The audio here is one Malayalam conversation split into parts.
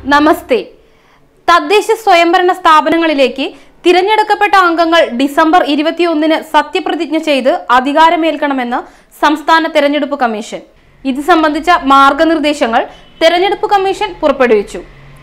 നമസ്തേ തദ്ദേശ സ്വയംഭരണ സ്ഥാപനങ്ങളിലേക്ക് തിരഞ്ഞെടുക്കപ്പെട്ട അംഗങ്ങൾ ഡിസംബർ ഇരുപത്തിയൊന്നിന് സത്യപ്രതിജ്ഞ ചെയ്ത് അധികാരമേൽക്കണമെന്ന് സംസ്ഥാന തെരഞ്ഞെടുപ്പ് കമ്മീഷൻ ഇത് സംബന്ധിച്ച മാർഗനിർദ്ദേശങ്ങൾ തെരഞ്ഞെടുപ്പ് കമ്മീഷൻ പുറപ്പെടുവിച്ചു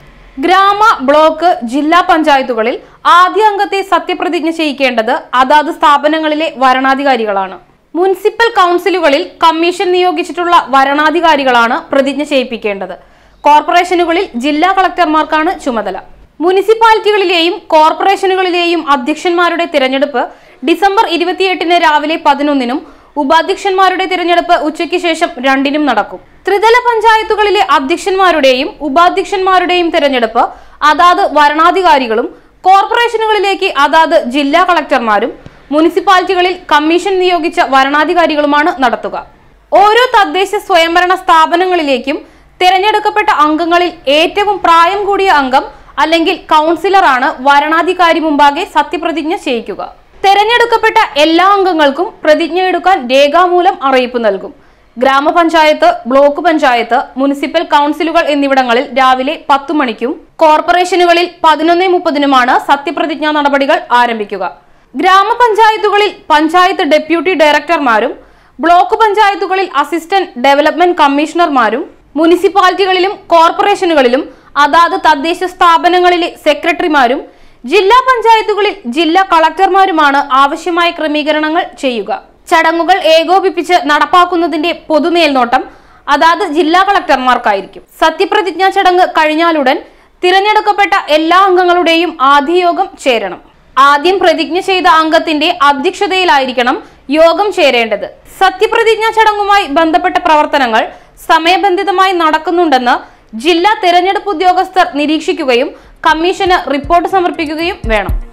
ഗ്രാമ ബ്ലോക്ക് ജില്ലാ പഞ്ചായത്തുകളിൽ ആദ്യ അംഗത്തെ സത്യപ്രതിജ്ഞ ചെയ്യിക്കേണ്ടത് അതാത് സ്ഥാപനങ്ങളിലെ വരണാധികാരികളാണ് മുനിസിപ്പൽ കൗൺസിലുകളിൽ കമ്മീഷൻ നിയോഗിച്ചിട്ടുള്ള വരണാധികാരികളാണ് പ്രതിജ്ഞ ചെയ്യിപ്പിക്കേണ്ടത് കോർപ്പറേഷനുകളിൽ ജില്ലാ കളക്ടർമാർക്കാണ് ചുമതല മുനിസിപ്പാലിറ്റികളിലെയും കോർപ്പറേഷനുകളിലെയും അധ്യക്ഷന്മാരുടെ തിരഞ്ഞെടുപ്പ് ഡിസംബർ ഇരുപത്തിയെട്ടിന് രാവിലെ പതിനൊന്നിനും ഉപാധ്യക്ഷന്മാരുടെ തിരഞ്ഞെടുപ്പ് ഉച്ചയ്ക്ക് ശേഷം രണ്ടിനും നടക്കും ത്രിതല പഞ്ചായത്തുകളിലെ അധ്യക്ഷന്മാരുടെയും ഉപാധ്യക്ഷന്മാരുടെയും തിരഞ്ഞെടുപ്പ് അതാത് വരണാധികാരികളും കോർപ്പറേഷനുകളിലേക്ക് അതാത് ജില്ലാ കളക്ടർമാരും മുനിസിപ്പാലിറ്റികളിൽ കമ്മീഷൻ നിയോഗിച്ച വരണാധികാരികളുമാണ് നടത്തുക ഓരോ തദ്ദേശ സ്വയംഭരണ സ്ഥാപനങ്ങളിലേക്കും തിരഞ്ഞെടുക്കപ്പെട്ട അംഗങ്ങളിൽ ഏറ്റവും പ്രായം കൂടിയ അംഗം അല്ലെങ്കിൽ കൗൺസിലറാണ് വരണാധികാരി മുമ്പാകെ സത്യപ്രതിജ്ഞ ചെയ്യിക്കുക തെരഞ്ഞെടുക്കപ്പെട്ട എല്ലാ അംഗങ്ങൾക്കും പ്രതിജ്ഞ എടുക്കാൻ രേഖാമൂലം അറിയിപ്പ് നൽകും ഗ്രാമപഞ്ചായത്ത് ബ്ലോക്ക് പഞ്ചായത്ത് മുനിസിപ്പൽ കൗൺസിലുകൾ എന്നിവിടങ്ങളിൽ രാവിലെ പത്തു മണിക്കും കോർപ്പറേഷനുകളിൽ പതിനൊന്ന് മുപ്പതിനുമാണ് സത്യപ്രതിജ്ഞാ നടപടികൾ ആരംഭിക്കുക ഗ്രാമപഞ്ചായത്തുകളിൽ പഞ്ചായത്ത് ഡെപ്യൂട്ടി ഡയറക്ടർമാരും ബ്ലോക്ക് പഞ്ചായത്തുകളിൽ അസിസ്റ്റന്റ് ഡെവലപ്മെന്റ് കമ്മീഷണർമാരും മുനിസിപ്പാലിറ്റികളിലും കോർപ്പറേഷനുകളിലും അതാത് തദ്ദേശ സ്ഥാപനങ്ങളിലെ സെക്രട്ടറിമാരും ജില്ലാ പഞ്ചായത്തുകളിൽ ജില്ലാ കളക്ടർമാരുമാണ് ആവശ്യമായ ക്രമീകരണങ്ങൾ ചെയ്യുക ചടങ്ങുകൾ ഏകോപിപ്പിച്ച് നടപ്പാക്കുന്നതിന്റെ പൊതുമേൽനോട്ടം അതാത് ജില്ലാ കളക്ടർമാർക്കായിരിക്കും സത്യപ്രതിജ്ഞാ ചടങ്ങ് കഴിഞ്ഞാലുടൻ തിരഞ്ഞെടുക്കപ്പെട്ട എല്ലാ അംഗങ്ങളുടെയും ആദ്യ യോഗം ചേരണം ആദ്യം പ്രതിജ്ഞ ചെയ്ത അംഗത്തിന്റെ അധ്യക്ഷതയിലായിരിക്കണം യോഗം ചേരേണ്ടത് സത്യപ്രതിജ്ഞാ ചടങ്ങുമായി ബന്ധപ്പെട്ട പ്രവർത്തനങ്ങൾ സമയബന്ധിതമായി നടക്കുന്നുണ്ടെന്ന് ജില്ലാ തെരഞ്ഞെടുപ്പ് ഉദ്യോഗസ്ഥർ നിരീക്ഷിക്കുകയും കമ്മീഷന് റിപ്പോർട്ട് സമർപ്പിക്കുകയും വേണം